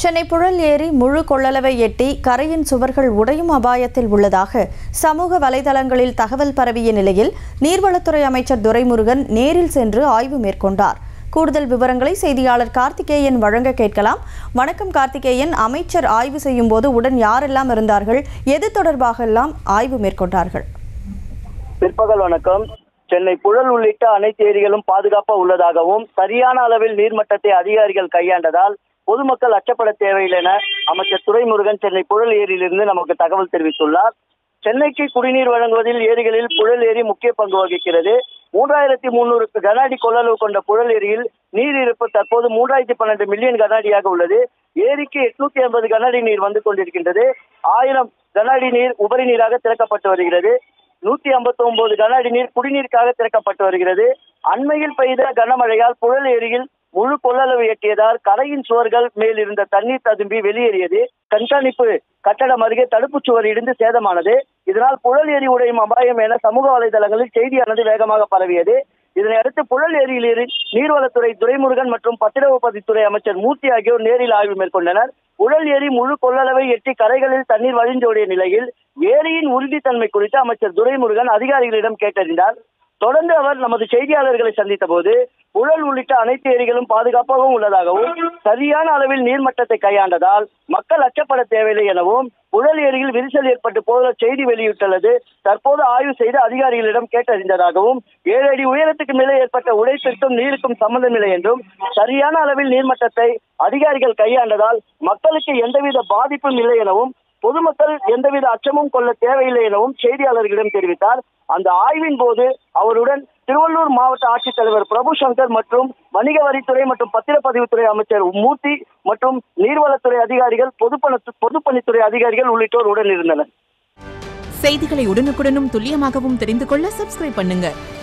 சென்னை புழல் ஏரி முழு கொள்ளளவை எட்டி கரையின் சுவர்கள் உடையும் அபாயத்தில் உள்ளதாக சமூக வலைதளங்களில் தகவல் பரவிய நிலையில் நீர்வளத்துறை அமைச்சர் துரைமுருகன் நேரில் சென்று ஆய்வு மேற்கொண்டார் கூடுதல் விவரங்களை செய்தியாளர் கார்த்திகேயன் வழங்க கேட்கலாம் வணக்கம் கார்த்திகேயன் அமைச்சர் ஆய்வு செய்யும் போது உடன் யாரெல்லாம் இருந்தார்கள் எது தொடர்பாக எல்லாம் ஆய்வு மேற்கொண்டார்கள் பிற்பகல் வணக்கம் சென்னை புழல் உள்ளிட்ட அனைத்து ஏரிகளும் பாதுகாப்பா உள்ளதாகவும் சரியான அளவில் நீர்மட்டத்தை அதிகாரிகள் கையாண்டதால் பொதுமக்கள் அச்சப்பட தேவையில்லை என அமைச்சர் துரைமுருகன் சென்னை புழல் ஏரியிலிருந்து நமக்கு தகவல் தெரிவித்துள்ளார் சென்னைக்கு குடிநீர் வழங்குவதில் ஏரிகளில் புழல் ஏரி முக்கிய பங்கு வகிக்கிறது மூன்றாயிரத்தி முன்னூறு கன அடி கொள்ளளவு கொண்ட புழல் ஏரியில் நீர் இருப்பு தற்போது மூன்றாயிரத்தி பன்னெண்டு மில்லியன் கன அடியாக உள்ளது ஏரிக்கு எட்நூத்தி ஐம்பது கன அடி நீர் வந்து கொண்டிருக்கின்றது ஆயிரம் கன அடி நீர் உபரி நீராக திறக்கப்பட்டு வருகிறது நூத்தி ஐம்பத்தி ஒன்பது கன அடி நீர் குடிநீருக்காக திறக்கப்பட்டு வருகிறது அண்மையில் பெய்த கனமழையால் புழல் ஏரியில் முழு கொள்ளளவு எட்டியதால் கரையின் சுவர்கள் மேல் இருந்த தண்ணீர் ததும்பி வெளியேறியது கண்காணிப்பு கட்டடம் அருகே தடுப்புச் சுவர் இடிந்து சேதமானது இதனால் புழல் ஏரி உடையும் அபாயம் என சமூக வலைதளங்களில் செய்தியானது வேகமாக பரவியது இதனை அடுத்து புழல் ஏரியில் இரு- நீர்வளத்துறை துரைமுருகன் மற்றும் பத்திரப்பதித்துறை அமைச்சர் மூர்த்தி ஆகியோர் நேரில் ஆய்வு மேற்கொண்டனர் புழல் ஏரி முழு கொள்ளளவை எட்டி கரைகளில் தண்ணீர் வழிந்தோடிய நிலையில் ஏரியின் உறுதித்தன்மை குறித்து அமைச்சர் துரைமுருகன் அதிகாரிகளிடம் கேட்டறிந்தார் தொடர்ந்து அவர் நமது செய்தியாளர்களை சந்தித்த போது புழல் உள்ளிட்ட அனைத்து ஏரிகளும் பாதுகாப்பாகவும் உள்ளதாகவும் சரியான அளவில் நீர்மட்டத்தை கையாண்டதால் மக்கள் அச்சப்பட தேவையில்லை எனவும் புழல் ஏரியில் விரிசல் ஏற்பட்டு போல செய்தி வெளியிட்டுள்ளது தற்போது ஆய்வு செய்து அதிகாரிகளிடம் கேட்டறிந்ததாகவும் ஏழு அடி உயரத்துக்கு மேலே ஏற்பட்ட உடைப்பிற்கும் நீருக்கும் சம்பந்தமில்லை என்றும் சரியான அளவில் நீர்மட்டத்தை அதிகாரிகள் கையாண்டதால் மக்களுக்கு எந்தவித பாதிப்பும் இல்லை எனவும் பொதுமக்கள் எந்தவித அச்சமும் கொள்ள தேவையில்லை எனவும் செய்தியாளர்களிடம் தெரிவித்தார் அந்த ஆய்வின் போது அவருடன் திருவள்ளூர் மாவட்ட ஆட்சித்தலைவர் பிரபு சங்கர் மற்றும் வணிக வரித்துறை மற்றும் பத்திரப்பதிவுத்துறை அமைச்சர் மூர்த்தி மற்றும் நீர்வளத்துறை அதிகாரிகள் பொதுப்பண பொதுப்பணித்துறை அதிகாரிகள் உள்ளிட்டோர் உடன் இருந்தனர் செய்திகளை உடனுக்குடனும் துல்லியமாகவும் தெரிந்து கொள்ள சப்ஸ்கிரைப் பண்ணுங்க